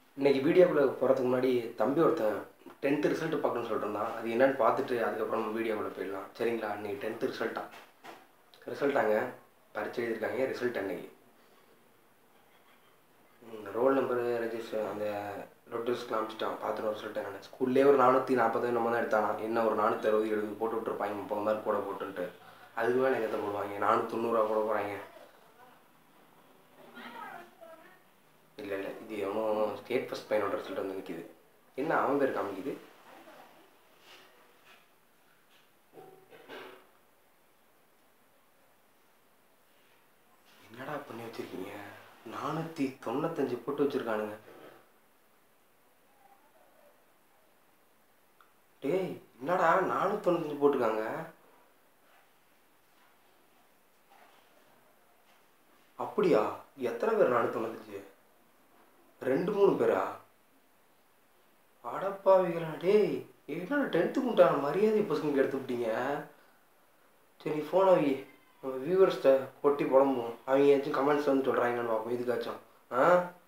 இன்னைக்கு வீடியோக்குள்ளே போகிறதுக்கு முன்னாடி தம்பி ஒருத்தன் டென்த்து ரிசல்ட் பார்க்கணும்னு சொல்லிட்டு இருந்தான் அது என்னன்னு பார்த்துட்டு அதுக்கப்புறம் நம்ம வீடியோக்குள்ளே போயிடலாம் சரிங்களா இன்னைக்கு டென்த்து ரிசல்ட்டா ரிசல்ட்டாங்க பரிச்சு எழுதியிருக்காங்க ரிசல்ட் அன்னைக்கு ரோல் நம்பர் ரெஜிஸ்டர் அந்த நோட்டீஸ் காமிச்சிட்டான் பார்த்துட்டு ரிசல்ட் என்னென்ன ஸ்கூல்லேயே ஒரு நானூற்றி நாற்பது நம்ம தான் எடுத்தானா என்ன ஒரு நானூற்றி அறுபது எழுபது போட்டு விட்ருப்பாங்க முப்பது மார்க் கூட போட்டுன்ட்டு அதுக்கு மேலே எங்கே போடுவாங்க நானூற்றி தொண்ணூறுவா கூட போகிறாங்க இல்லை இல்லை இது எவனும் ஸ்டேட் ஃபஸ்ட் பையனோட ரிசல்ட் வந்து நிற்கிது என்ன அவன் பேர் காமிக்குது என்னடா பண்ணி வச்சிருக்கீங்க நானூற்றி தொண்ணூத்தஞ்சு போட்டு வச்சிருக்கானுங்க டேய் என்னடா நானூற்றி தொண்ணூத்தஞ்சு போட்டிருக்காங்க அப்படியா எத்தனை பேர் நானூற்றி தொண்ணூத்தஞ்சு ரெண்டு மூணு பேரா அடப்பாவிகளா டேய் என்னடா டென்த்து முட்டான மரியாதை பசங்க எடுத்து விட்டீங்க சரி நீ ஃபோனை வை நம்ம வியூவர்ஸ்கிட்ட கொட்டி புலம்பும் அவங்க ஏதாச்சும் கமெண்ட்ஸ் வந்து சொல்கிறாங்கன்னு பார்ப்போம் இதுக்காச்சும் ஆ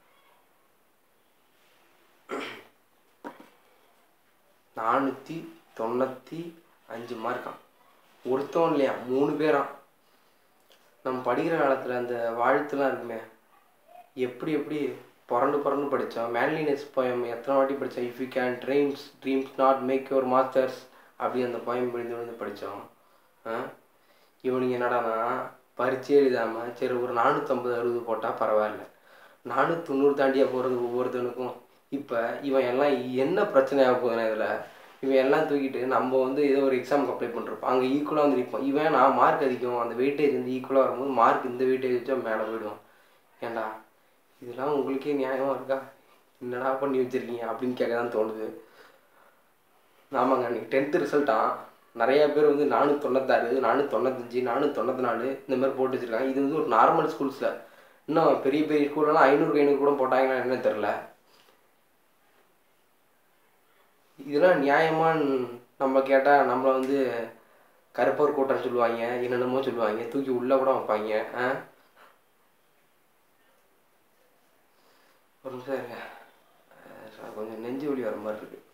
நானூற்றி தொண்ணூற்றி அஞ்சு மார்க்கான் ஒருத்தவன் இல்லையா மூணு பேரான் நம்ம படிக்கிற காலத்தில் அந்த வாழ்த்துலாம் இருக்குமே எப்படி எப்படி புரண்டு புரண்டு படித்தோம் மேன்லினஸ் போயம் எத்தனை வாட்டி படித்தோம் if you can dreams dreams not make your masters அப்படி அந்த போயம் விழுந்து விழுந்து படித்தோம் ஆ இவனுங்க என்னடானா பரிச்சை எழுதாமல் சரி ஒரு நானூற்றம்பது அறுபது போட்டால் பரவாயில்ல நானூற்றி தொண்ணூறு தாண்டியா போகிறது ஒவ்வொருத்தனுக்கும் இப்போ இவன் எல்லாம் என்ன பிரச்சனையாக போகுதுன்னா இதில் இவன் எல்லாம் தூக்கிட்டு நம்ம வந்து ஏதோ ஒரு எக்ஸாமுக்கு அப்ளை பண்ணுறப்போ அங்கே ஈக்குவலாக வந்து நிற்போம் இவன் நான் மார்க் அதிகம் அந்த வெயிட்டேஜ் வந்து ஈக்குவலாக வரும்போது மார்க் இந்த வெயிட்டேஜ் வச்சா மேலே போயிடும் ஏன்டா இதெல்லாம் உங்களுக்கே நியாயமாக இருக்கா என்னடா பண்ணி வச்சுருக்கீங்க அப்படின்னு கேட்க தான் தோணுது ஆமாங்க அன்றைக்கி டென்த்து ரிசல்ட்டான் நிறையா பேர் வந்து நானூற்றி தொண்ணூத்தாறு நானூற்றி தொண்ணூத்தஞ்சு நானூற்றி தொண்ணூற்றி நாலு இந்த மாதிரி போட்டு வச்சுருக்காங்க இது வந்து ஒரு நார்மல் ஸ்கூல்ஸில் இன்னும் பெரிய பெரிய ஸ்கூல்லலாம் ஐநூறுக்கு ஐநூறு கூட போட்டாங்கன்னா என்னன்னு தெரில இதெல்லாம் நியாயமான்னு நம்ம கேட்டால் நம்மளை வந்து கருப்பர் கூட்டம் சொல்லுவாங்க என்னென்னமோ சொல்லுவாங்க தூக்கி உள்ளே கூட வைப்பாங்க ஆ ஒரு நிமிஷம் இருங்க அஹ் கொஞ்சம் நெஞ்சு வலி வர மாதிரி இருக்கு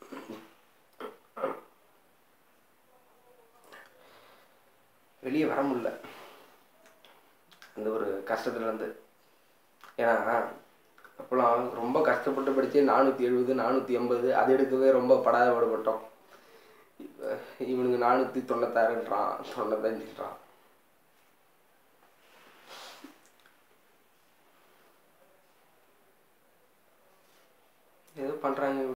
வெளியே வர முடியல அந்த ஒரு கஷ்டத்துலேருந்து ஏன்னா அப்போலாம் ரொம்ப கஷ்டப்பட்டு படித்து நானூற்றி எழுபது நானூற்றி எண்பது அது எடுக்கவே ரொம்ப படாத பாடுபட்டோம் இப்போ இவனுக்கு நானூற்றி தொண்ணூத்தாறுன்றான் தொண்ணூத்தஞ்சுன்றான் ஏதோ பண்ணுறாங்க